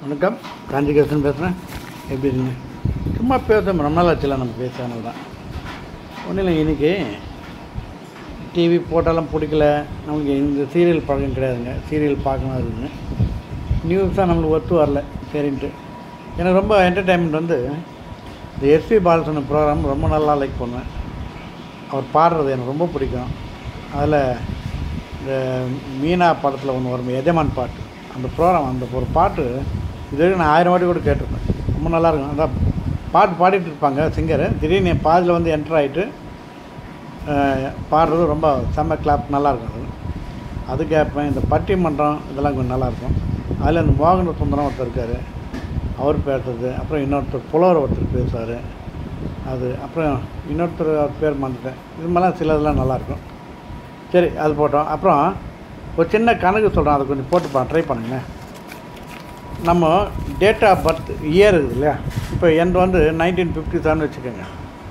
வணக்கம் காஞ்சிகேசன் பேசுகிறேன் எப்படி இருக்கீங்க சும்மா பேச ரொம்ப நாள் ஆச்சுல நம்ம பேசானது தான் ஒன்றும் இல்லை இன்றைக்கி டிவி போட்டாலும் பிடிக்கல நம்மளுக்கு இந்த சீரியல் பழக்கம் கிடையாதுங்க சீரியல் பார்க்கணும் இருக்குங்க நியூஸாக நம்மளுக்கு ஒத்து வரல சரின்ட்டு எனக்கு ரொம்ப என்டர்டைன்மெண்ட் வந்து இந்த எஸ்பி பாலசன் ப்ரோக்ராம் ரொம்ப நல்லா லைக் பண்ணுவேன் அவர் பாடுறது எனக்கு ரொம்ப பிடிக்கும் அதில் இந்த மீனா படத்தில் ஒன்று வரும் எஜமான் பாட்டு அந்த ப்ரோக்ராம் அந்த ஒரு பாட்டு இது வரைக்கும் நான் ஆயிரம் வாட்டி கூட கேட்டிருப்பேன் ரொம்ப நல்லாயிருக்கும் அந்த பாட்டு பாடிட்டு இருப்பாங்க சிங்கர் திடீர்னு என் பாதியில் வந்து என்டர் ஆகிட்டு பாடுறது ரொம்ப செம்ம கிளாப் நல்லாயிருக்கும் அது அது கேட்பேன் இந்த பட்டிமன்றம் இதெல்லாம் கொஞ்சம் நல்லாயிருக்கும் அதில் இந்த மோகன சுந்தரம் ஒருத்தர் இருக்கார் அவர் பேசுறது அப்புறம் இன்னொருத்தர் புலவர் ஒருத்தர் பேசுவார் அது அப்புறம் இன்னொருத்தர் அவர் பேர் மறந்துட்டேன் இது மாதிரிலாம் சிலதெல்லாம் நல்லாயிருக்கும் சரி அது போட்டோம் அப்புறம் ஒரு சின்ன கணக்கு சொல்கிறேன் அதை கொஞ்சம் போட்டு பா ட்ரை பண்ணுங்களேன் நம்ம டேட் ஆஃப் பர்த் இயர் இருக்குது இல்லையா இப்போ எந்த வந்து நைன்டீன் ஃபிஃப்டி செவன் வச்சுக்கோங்க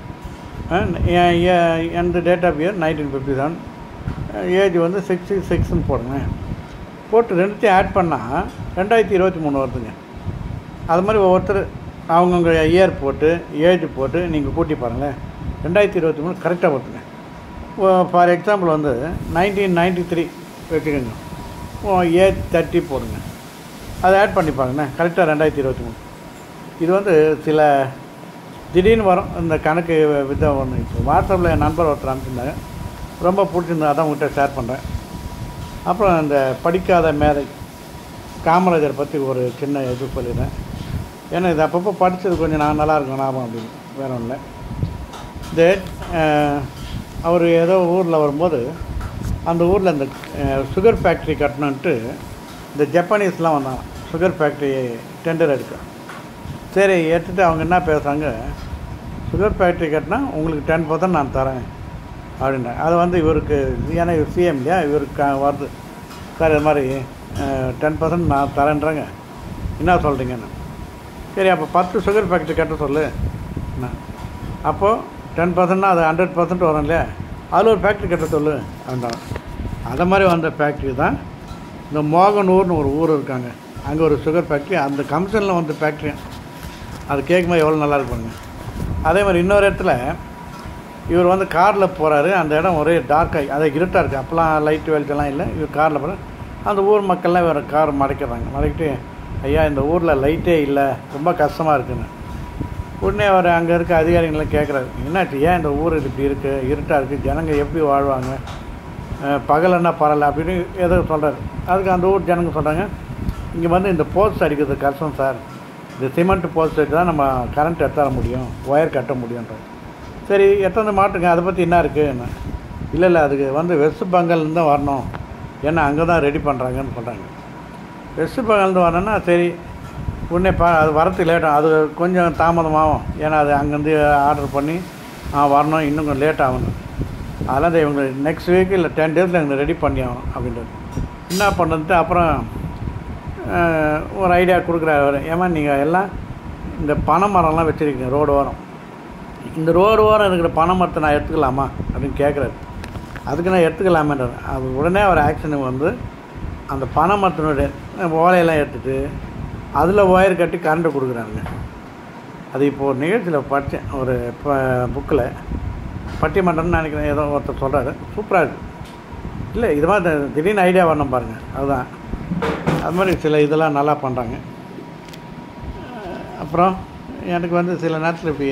எந்த date of year nineteen fifty seven age வந்து சிக்ஸ்டி சிக்ஸ்னு போடுங்க போட்டு ரெண்டுத்தையும் ஆட் பண்ணால் ரெண்டாயிரத்தி இருபத்தி மூணு வருதுங்க அது மாதிரி ஒவ்வொருத்தர் அவங்கவுங்க இயர் போட்டு ஏஜ் போட்டு நீங்கள் கூட்டி பாருங்களேன் ரெண்டாயிரத்தி இருபத்தி மூணு கரெக்டாக வருதுங்க ஃபார் எக்ஸாம்பிள் வந்து நைன்டீன் நைன்டி த்ரீ வச்சுக்கோங்க ஏஜ் தேர்ட்டி போடுங்க அதை ஆட் பண்ணி பாருங்கண்ணே கரெக்டாக ரெண்டாயிரத்தி இருபத்தி மூணு இது வந்து சில திடீர்னு வரும் இந்த கணக்கு வித ஒன்று இப்போ வாட்ஸ்அப்பில் என் நண்பர் ஒருத்தர் அனுப்பிச்சிருந்தாங்க ரொம்ப பிடிச்சிருந்தா அதான் உங்கள்கிட்ட ஷேர் பண்ணுறேன் அப்புறம் இந்த படிக்காத மேதை காமராஜர் பற்றி ஒரு சின்ன இது சொல்லிடுறேன் ஏன்னா இது அப்பப்போ படித்தது கொஞ்சம் நான் நல்லாயிருக்கும் ஞாபகம் அப்படின்னு வேற ஒன்றும் இல்லை இந்த அவர் ஏதோ ஊரில் வரும்போது அந்த ஊரில் இந்த சுகர் ஃபேக்ட்ரி கட்டணுன்ட்டு இந்த ஜப்பானீஸ்லாம் வந்தாங்க சுகர் ஃபேக்ட்ரி டெண்டர் எடுக்க சரி எடுத்துகிட்டு அவங்க என்ன பேசுகிறாங்க சுகர் ஃபேக்ட்ரி கட்டினா உங்களுக்கு டென் பர்சன்ட் நான் தரேன் அப்படின்றாங்க அது வந்து இவருக்கு ஏன்னா இவர் சிஎம் இல்லையா இவருக்கு வருது சார் இது மாதிரி டென் பர்சன்ட் நான் தரேன்றாங்க என்ன சொல்கிறீங்கன்னு சரி அப்போ பத்து சுகர் ஃபேக்ட்ரி கட்ட சொல்லு என்ன அப்போது டென் பர்சன்ட்னா அது ஹண்ட்ரட் பர்சன்ட் வரும் இல்லையா அதில் ஒரு ஃபேக்ட்ரி கட்ட சொல்லு அப்படின்றாங்க அதை மாதிரி வந்த ஃபேக்ட்ரி தான் இந்த மோகனூர்னு ஒரு ஊர் இருக்காங்க அங்கே ஒரு சுகர் ஃபேக்ட்ரி அந்த கமிஷனில் வந்த ஃபேக்ட்ரி அது கேட்கும்போது எவ்வளோ நல்லா இருப்பாங்க அதே மாதிரி இன்னொரு இடத்துல இவர் வந்து காரில் போகிறாரு அந்த இடம் ஒரே டார்க்காகி அதை இருட்டாக இருக்குது அப்போல்லாம் லைட் வெளிச்செல்லாம் இல்லை இவர் காரில் போகிறார் அந்த ஊர் மக்கள்லாம் இவர் கார் மறைக்கிறாங்க மறைக்கிட்டு ஐயா இந்த ஊரில் லைட்டே இல்லை ரொம்ப கஷ்டமாக இருக்குன்னு உடனே அவர் அங்கே இருக்க அதிகாரிகள்லாம் கேட்குறாரு என்னாச்சு ஏன் இந்த ஊர் இப்படி இருக்குது இருட்டாக இருக்குது ஜனங்க எப்படி வாழ்வாங்க பகலன்னா பரவாயில்ல அப்படின்னு ஏதோ சொல்கிறாரு அதுக்கு அந்த ஊர் ஜனங்க சொல்கிறாங்க இங்கே வந்து இந்த போஸ்ட் அடிக்கிறது கஷ்டம் சார் இந்த சிமெண்ட் போஸ்ட் வச்சு தான் நம்ம கரண்ட் எடுத்துற முடியும் ஒயர் கட்ட முடியுன்ற சரி எத்தனை மாட்டுங்க அதை பற்றி என்ன இருக்குன்னு இல்லை இல்லை அதுக்கு வந்து வெஸ்ட் பெங்கால்லேருந்து தான் வரணும் ஏன்னா அங்கே தான் ரெடி பண்ணுறாங்கன்னு சொல்கிறாங்க வெஸ்ட் பெங்கால்ந்து வரணும்னா சரி உடனே பா அது வரத்துக்கு லேட்டாகும் அது கொஞ்சம் தாமதமாகும் ஏன்னா அது அங்கேருந்து ஆர்டர் பண்ணி வரணும் இன்னும் கொஞ்சம் லேட் ஆகணும் அதெல்லாம் இவங்க நெக்ஸ்ட் வீக் இல்லை டென் டேஸில் எங்களுக்கு ரெடி பண்ணி ஆகணும் அப்படின்றது என்ன பண்ணுறது அப்புறம் ஒரு ஐடியா கொடுக்குறாரு அவர் ஏமா நீங்கள் எல்லாம் இந்த பனை மரம்லாம் வச்சுருக்கீங்க ரோடு ஓரம் இந்த ரோடு ஓரம் இருக்கிற பனை மரத்தை நான் எடுத்துக்கலாமா அப்படின்னு கேட்குறாரு அதுக்கு நான் எடுத்துக்கலாமேன்றார் அது உடனே அவர் ஆக்ஷனுக்கு வந்து அந்த பனை மரத்தினுடைய ஓலையெல்லாம் எடுத்துகிட்டு அதில் ஒயர் கட்டி கரண்ட்டு கொடுக்குறாங்க அது இப்போது நிகழ்ச்சியில் படித்தேன் ஒரு இப்போ புக்கில் பட்டிமன்றம்னு நினைக்கிறேன் ஏதோ ஒருத்தர் சொல்கிறாரு சூப்பராக இருக்குது இல்லை இது மாதிரி திடீர்னு ஐடியா வரணும் பாருங்கள் அதுதான் அது மாதிரி சில இதெல்லாம் நல்லா பண்ணுறாங்க அப்புறம் எனக்கு வந்து சில நேரத்தில் இப்படி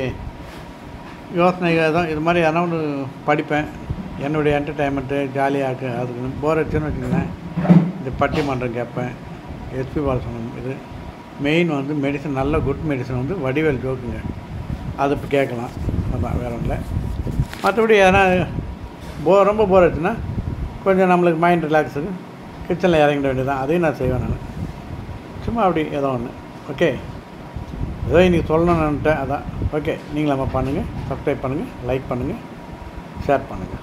யோசனைகள் தான் இது மாதிரி எதனா ஒன்று படிப்பேன் என்னுடைய என்டர்டைன்மெண்ட்டு ஜாலியாக அதுக்கு போர் அடிச்சுன்னு வச்சுக்கோங்களேன் இந்த பட்டிமன்றம் கேட்பேன் எஸ்பி பாலசனம் இது மெயின் வந்து மெடிசன் நல்ல குட் மெடிசன் வந்து வடிவேல் ஜோக்குங்க அது இப்போ கேட்கலாம் அதான் வேற ஒன்றும் இல்லை மற்றபடி எதனா போ ரொம்ப போர் ஆச்சுன்னா கொஞ்சம் நம்மளுக்கு மைண்ட் ரிலாக்ஸுக்கு கிச்சனில் இறங்கிட வேண்டியதான் அதையும் நான் செய்வேன் நான் சும்மா அப்படி ஏதோ ஒன்று ஓகே ஏதோ இன்றைக்கி சொல்லணும்னுட்டேன் அதான் ஓகே நீங்கள் நம்ம பண்ணுங்கள் சப்ஸ்கிரைப் பண்ணுங்கள் லைக் பண்ணுங்கள் ஷேர் பண்ணுங்கள்